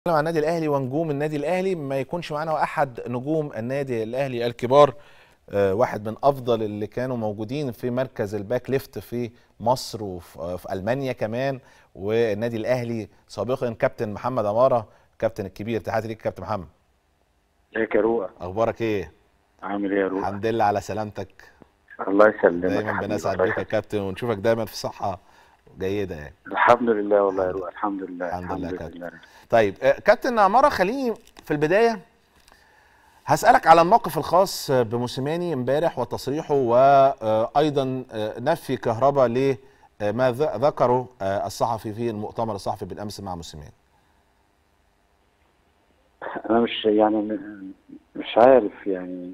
عن النادي الاهلي ونجوم النادي الاهلي ما يكونش معانا احد نجوم النادي الاهلي الكبار آه، واحد من افضل اللي كانوا موجودين في مركز الباك ليفت في مصر وفي في المانيا كمان والنادي الاهلي سابقا كابتن محمد عماره كابتن الكبير تحياتي ليك كابتن محمد ازيك يا روقه اخبارك ايه عامل ايه يا روقه الحمد لله على سلامتك الله يسلمك دايما حبيبي، بنسعد الله بيك يا يخليك. كابتن ونشوفك دايما في صحه جيده يعني الحمد لله والله يا روقه الحمد لله الحمد لله يا كابتن. لله طيب آه، كابتن عماره خليني في البدايه هسألك على الموقف الخاص بموسيماني امبارح وتصريحه وأيضا نفي كهربا لما ذ- ذكره آه، الصحفي في المؤتمر الصحفي بالأمس مع موسيماني انا مش يعني م- مش عارف يعني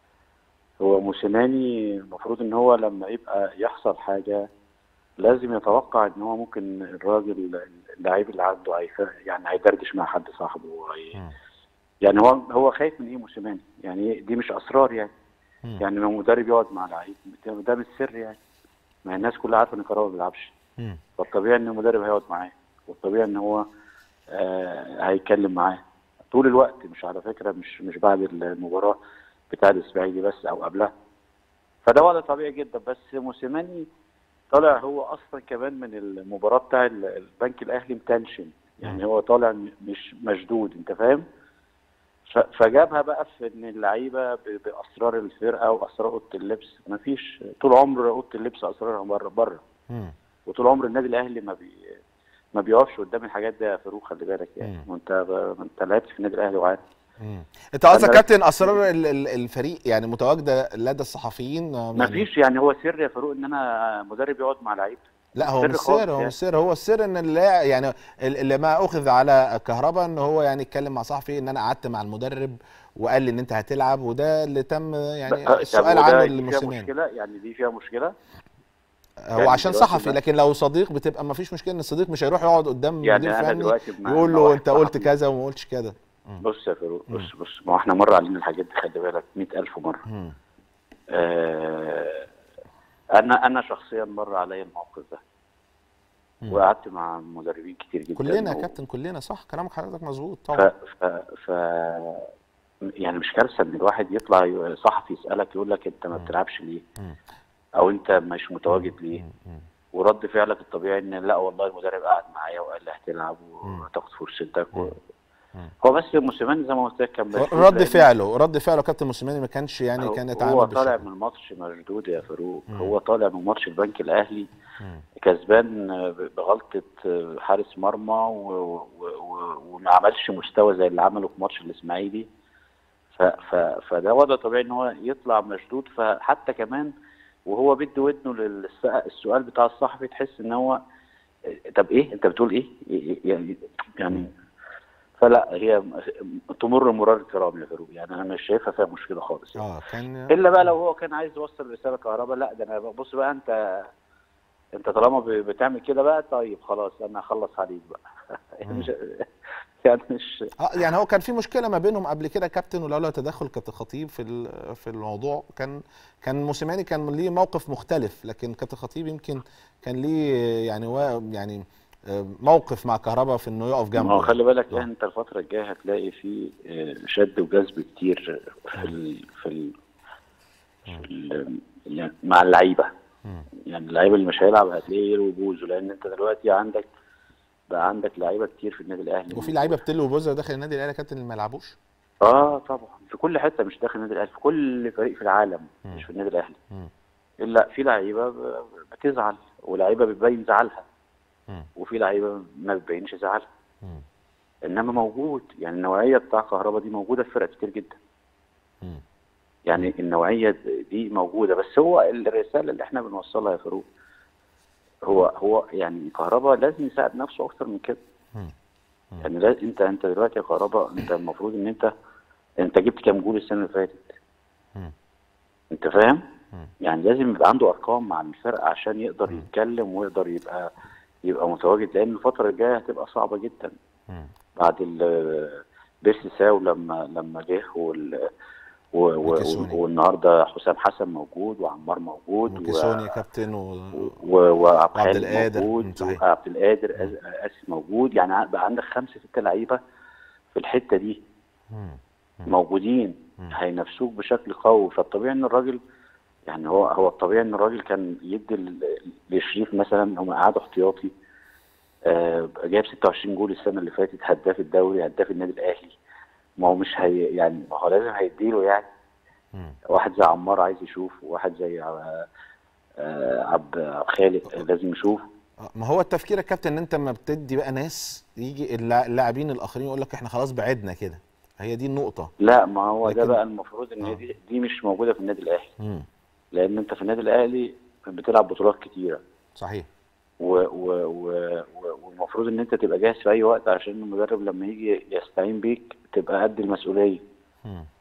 هو موسيماني المفروض ان هو لما يبقى يحصل حاجه لازم يتوقع ان هو ممكن الراجل اللعيب اللي عنده هيف- يعني هيدردش مع حد صاحبه وهي- مم. يعني هو هو خايف من ايه موسيماني يعني دي مش اسرار يعني مم. يعني لما مدرب يقعد مع لعيب ده ده مش سر يعني ما الناس كلها عارفه ان كهربا ما بيلعبش مم. فالطبيعي ان المدرب هيقعد معاه والطبيعي ان هو آه هيتكلم معاه طول الوقت مش على فكره مش مش بعد المباراه بتاع الاسماعيلي بس او قبلها فده وضع طبيعي جدا بس موسيماني طالع هو اصلا كمان من المباراه بتاع ال- البنك الاهلي متنشن يعني هو طالع م- مش مشدود انت فاهم ف- فجابها بقى في ان اللعيبه ب- باسرار الفرقه واسرار اوضه اللبس مفيش طول عمر اوضه اللبس اسرارها بره بره مم. وطول عمر النادي الاهلي ما بي ما بيقفش قدام الحاجات دي يا فاروق خلي بالك يعني مم. وانت ب... انت لعبت في النادي الاهلي وعارف مم. انت قصدك أنا- كابتن اسرار ال- ال- الفريق يعني متواجده لدى الصحفيين آه، ما يعني- فيش يعني هو سر يا فاروق ان انا مدرب يقعد مع لعيب لا هو سر مش خالص سر هو يعني. مش سر هو السر ان اللاعب يعني ال- اللي ما اخذ على كهربا ان هو يعني اتكلم مع صحفي ان انا قعدت مع المدرب وقال لي ان انت هتلعب وده اللي تم يعني طب السؤال وده عنه دي فيها للموسيماني مشكله يعني دي فيها مشكله هو يعني عشان دلوقتي صحفي ده- لكن لو صديق بتبقى ما فيش مشكله ان الصديق مش هيروح يقعد قدام يعني مدير انا فني دلوقتي مع- يقول مع له واحد انت قلت صحفي. كذا وما قلتش كذا بص يا فاروق بص بص ما هو احنا مر علينا الحاجات دي خلي بالك 100000 مره مم. آه انا انا شخصيا مر عليا الموقف ده مم. وقعدت مع مدربين كتير جدا كلنا يا و- كابتن كلنا صح كلامك حضرتك مظبوط ف طبعا ف ف يعني مش كارثه ان الواحد يطلع ي- صحفي يسالك يقول لك انت ما بتلعبش ليه؟ مم. او انت مش متواجد ليه؟ مم. مم. ورد فعلك الطبيعي ان لا والله المدرب قعد معايا وقال لي هتلعب وهتاخد فرصتك و... مم. هو بس موسيماني زي ما قلت لك كان مشدود رد لأن فعله رد فعله كابتن موسيماني ما كانش يعني هو- كان هو يتعامل طالع بالشكل من الماتش مشدود يا فاروق مم. هو طالع من ماتش البنك الاهلي مم. كسبان بغلطه حارس مرمى و... و... و... وما عملش مستوى زي اللي عمله في ماتش الاسماعيلي ف... ف... فده وضع طبيعي ان هو يطلع مشدود فحتى كمان وهو بيدي ودنه للسؤال بتاع الصحفي تحس ان هو طب ايه انت بتقول ايه يعني يعني فلا هي تمر مرار الكرام يا فاروق يعني انا مش شايفها فيها مشكله خالص يعني. اه كان الا بقى لو هو كان عايز يوصل رساله كهرباء لا ده انا بص بقى انت انت طالما ب- بتعمل كده بقى طيب خلاص انا هخلص عليك بقى يعني مش يعني مش اه يعني هو كان في مشكله ما بينهم قبل كده كابتن ولولا تدخل كابتن خطيب في ال- في الموضوع كان كان موسيماني كان ليه موقف مختلف لكن كابتن خطيب يمكن كان ليه يعني وا- يعني آه، موقف مع كهربا في انه يقف ما هو جنبه خلي بالك آه. انت الفتره الجايه هتلاقي في آه، شد وجذب كتير في ال في ال في ال يعني مع اللعيبه مم. يعني اللعيبه اللي مش هيلعب هتلاقيه يلو بوزه لان انت دلوقتي عندك بقى عندك لعيبه كتير في النادي الاهلي وفي لعيبه بتلو وبوزه داخل النادي الاهلي يا كابتن اللي ما يلعبوش اه طبعا في كل حته مش داخل النادي الاهلي في كل فريق في العالم مم. مش في النادي الاهلي مم. الا في لعيبه ب- بتزعل ولعيبه بتبين زعلها مم. وفي لعيبه ما بتبينش زعلها مم. انما موجود يعني النوعيه بتاع كهربا دي موجوده في فرق كتير جدا مم. يعني النوعيه دي موجوده بس هو الرساله اللي احنا بنوصلها يا فاروق هو هو يعني كهربا لازم يساعد نفسه اكتر من كده مم. يعني لا انت انت دلوقتي يا كهربا انت المفروض ان انت انت جبت كام جول السنه اللي فاتت مم. انت فاهم مم. يعني لازم يبقى عنده ارقام مع الفرقه عشان يقدر يتكلم ويقدر يبقى يبقى متواجد لان الفتره الجايه هتبقى صعبه جدا مم. بعد ال بيرسي ساو لما لما جه وال و- و- وكيسوني. والنهارده حسام حسن موجود وعمار موجود و- وكيسوني يا كابتن و... و- وعبد وعبد الحليم القادر. مم، موجود صحيح. وعبد القادر أس- اسف موجود يعني بقى عندك خمسه سته لعيبه الحته دي مم. موجودين هينافسوك بشكل قوي فالطبيعي ان الراجل يعني هو هو الطبيعي ان الراجل كان يدي ل- لشريف مثلا هم قعدوا احتياطي آه جايب 26 جول السنه اللي فاتت هداف الدوري هداف النادي الاهلي ما هو مش هي يعني ما هو لازم هيديله يعني مم. واحد زي عمار عايز يشوف وواحد زي آه، آه، عبد خالق لازم يشوف آه، ما هو التفكير يا كابتن ان انت لما بتدي بقى ناس يجي اللاع- اللاعبين الاخرين يقول لك احنا خلاص بعدنا كده هي دي النقطه لا ما هو ده لكن- بقى المفروض ان آه. دي دي مش موجوده في النادي الاهلي مم. لان انت في النادي الاهلي بتلعب بطولات كتيره صحيح و و و و- والمفروض ان انت تبقى جاهز في اي وقت عشان المدرب لما يجي يستعين بيك تبقى قد المسؤوليه مم.